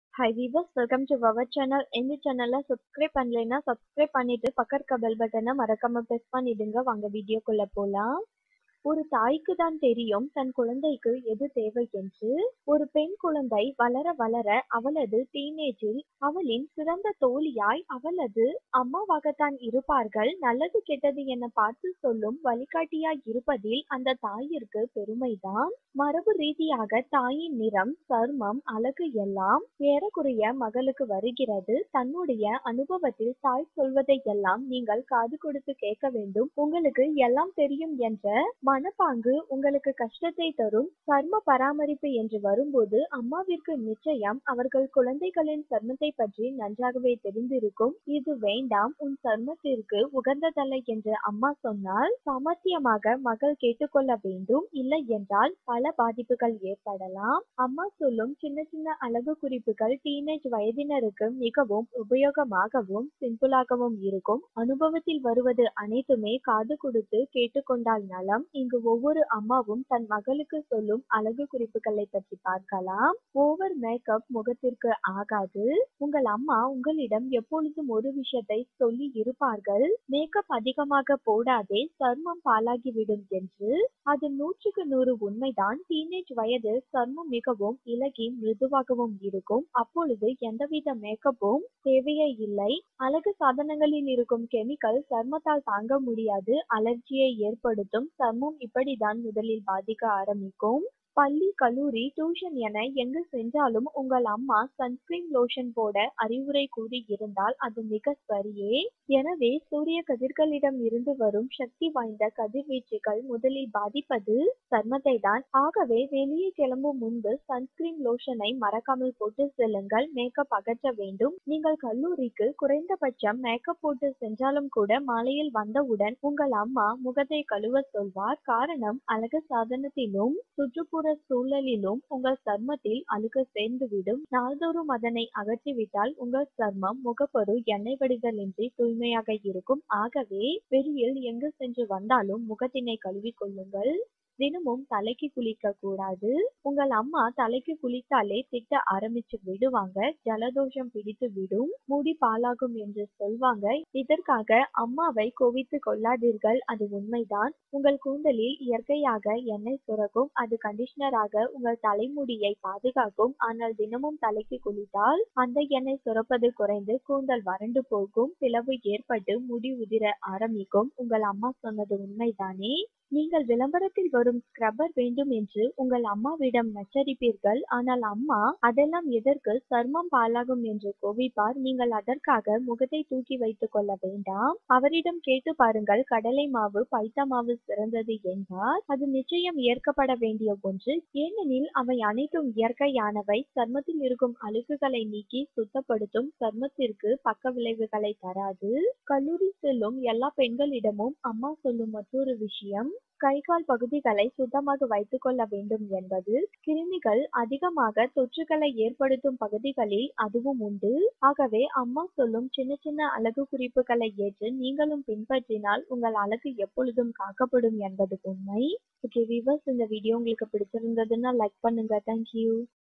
hi viewers welcome to our channel எங்க சேனல்ல subscribe பண்ணலைன்னா சப்ஸ்கிரைப் பண்ணிட்டு பக்கத்துக்கு பெல் பட்டனை மறக்காம பிரஸ் பண்ணிடுங்க வாங்க வீடியோக்குள்ள போலாம் ஒரு தாய்க்கு தான் தெரியும் தன் குழந்தைக்கு எது தேவை என்று ஒரு பெண் குழந்தை வளர வளர அவளது டீனேஜில் அவளின் சிறந்த தோழியாய் அவளது அம்மாவாகத்தான் இருப்பார்கள் நல்லது கெட்டது என பார்த்து சொல்லும் வழிகாட்டியாய் இருப்பதில் அந்த தாயிற்கு பெருமைதான் மரபு ரீதியாக தாயின் நிறம் சர்மம் அழகு எல்லாம் ஏறக்குறைய மகளுக்கு வருகிறது தன்னுடைய அனுபவத்தில் தாய் சொல்வதை எல்லாம் நீங்கள் காது கொடுத்து கேட்க வேண்டும் உங்களுக்கு எல்லாம் தெரியும் என்ற மனப்பாங்கு உங்களுக்கு கஷ்டத்தை தரும் சர்ம பராமரிப்பு என்று வரும்போது அம்மாவிற்கு நிச்சயம் அவர்கள் குழந்தைகளின் சர்மத்தை பற்றி நன்றாகவே தெரிந்திருக்கும் இது வேண்டாம் உன் சர்மத்திற்கு உகந்ததல்ல என்று அம்மா சொன்னால் சாமர்த்தியமாக மகள் கேட்டுக்கொள்ள வேண்டும் இல்லை என்றால் பல பாதிப்புகள் ஏற்படலாம் அம்மா சொல்லும் சின்ன சின்ன அழகு குறிப்புகள் டீனேஜ் வயதினருக்கு மிகவும் உபயோகமாகவும் சிம்பிளாகவும் இருக்கும் அனுபவத்தில் வருவது அனைத்துமே காது கொடுத்து கேட்டுக்கொண்டால் நலம் இங்கு ஒவ்வொரு அம்மாவும் தன் மகளுக்கு சொல்லும் அழகு குறிப்புகளை பற்றி பார்க்கலாம் ஓவர் மேக்கப் முகத்திற்கு ஆகாது உங்கள் அம்மா உங்களிடம் எப்பொழுதும் ஒரு விஷயத்தை சொல்லி இருப்பார்கள் மேக்கப் அதிகமாக போடாதே சர்மம் பாலாகிவிடும் என்று அது நூற்றுக்கு நூறு உண்மைதான் டீனேஜ் வயது சர்மம் மிகவும் இலகி மிருதுவாகவும் இருக்கும் அப்பொழுது எந்தவித மேக்கப்பும் தேவையே இல்லை அழகு சாதனங்களில் இருக்கும் கெமிக்கல் சர்மத்தால் தாங்க முடியாது அலர்ஜியை ஏற்படுத்தும் சர்மம் இப்படிதான் முதலில் பாதிக்க ஆரம்பிக்கும் பள்ளி கல்லூரி டியூஷன் என எங்கு சென்றாலும் உங்கள் அம்மா சன்ஸ்கிரீன் லோஷன் போட அறிவுரை கூறி இருந்தால் அது மிக சரியே எனவே சூரிய கதிர்களிடம் இருந்து வரும் சக்தி வாய்ந்த கதிர்வீச்சுகள் முதலில் பாதிப்பது சர்மத்தை தான் ஆகவே வெளியே கிளம்பும் முன்பு சன்ஸ்கிரீன் லோஷனை மறக்காமல் போட்டு செல்லுங்கள் மேக்கப் அகற்ற வேண்டும் நீங்கள் கல்லூரிக்கு குறைந்தபட்சம் மேக்கப் போட்டு சென்றாலும் கூட மாலையில் வந்தவுடன் உங்கள் அம்மா முகத்தை கழுவ சொல்வார் காரணம் அழகு சாதனத்திலும் சுற்றுப்புற சூழலிலும் உங்கள் சர்மத்தில் அழுக்கு சேர்ந்துவிடும் நாள்தோறும் அதனை அகற்றிவிட்டால் உங்கள் சர்மம் முகப்பரு எண்ணெய் வடிதலின்றி தூய்மையாக இருக்கும் ஆகவே வெளியில் எங்கு சென்று வந்தாலும் முகத்தினை கழுவிக் கொள்ளுங்கள் தினமும் தலைக்கு குளிக்க கூடாது உங்கள் அம்மா தலைக்கு குளித்தாலே திட்ட ஆரம்பிச்சு விடுவாங்க ஜலதோஷம் பிடித்து விடும் முடி பாலாகும் என்று சொல்வாங்க இதற்காக அம்மாவை கோவித்து கொள்ளாதீர்கள் அது உண்மைதான் உங்கள் கூந்தலில் இயற்கையாக எண்ணெய் சுரக்கும் அது கண்டிஷனராக உங்கள் தலைமுடியை பாதுகாக்கும் ஆனால் தினமும் தலைக்கு குளித்தால் அந்த எண்ணெய் சுரப்பது குறைந்து கூந்தல் வறண்டு போகும் பிளவு ஏற்பட்டு முடி உதிர ஆரம்பிக்கும் உங்கள் அம்மா சொன்னது உண்மைதானே நீங்கள் விளம்பரத்தில் வரும் ஸ்க்ரப்பர் வேண்டும் என்று உங்கள் அம்மாவிடம் நச்சரிப்பீர்கள் ஆனால் அம்மா அதெல்லாம் எதற்கு சர்மம் பாலாகும் என்று கோவிப்பார் நீங்கள் அதற்காக முகத்தை தூக்கி வைத்துக் கொள்ள வேண்டாம் அவரிடம் கேட்டு பாருங்கள் கடலை மாவு பைத்தா மாவு சிறந்தது என்றால் அது நிச்சயம் ஏற்கப்பட வேண்டிய ஒன்று ஏனெனில் அவை அனைத்தும் இயற்கையானவை சர்மத்தில் இருக்கும் அழுக்குகளை நீக்கி சுத்தப்படுத்தும் சர்மத்திற்கு பக்க விளைவுகளை தராது கல்லூரி செல்லும் எல்லா பெண்களிடமும் அம்மா சொல்லும் மற்றொரு விஷயம் கை கால் பகுதிகளை சுத்தமாக வைத்துக் கொள்ள வேண்டும் என்பது கிருமிகள் அதிகமாக தொற்றுகளை ஏற்படுத்தும் பகுதிகளில் அதுவும் உண்டு ஆகவே அம்மா சொல்லும் சின்ன சின்ன அழகு குறிப்புகளை ஏற்று நீங்களும் பின்பற்றினால் உங்கள் அழகு எப்பொழுதும் காக்கப்படும் என்பது உண்மை ஓகே விவர்ஸ் இந்த வீடியோ உங்களுக்கு பிடிச்சிருந்ததுன்னா லைக் பண்ணுங்க தேங்க்யூ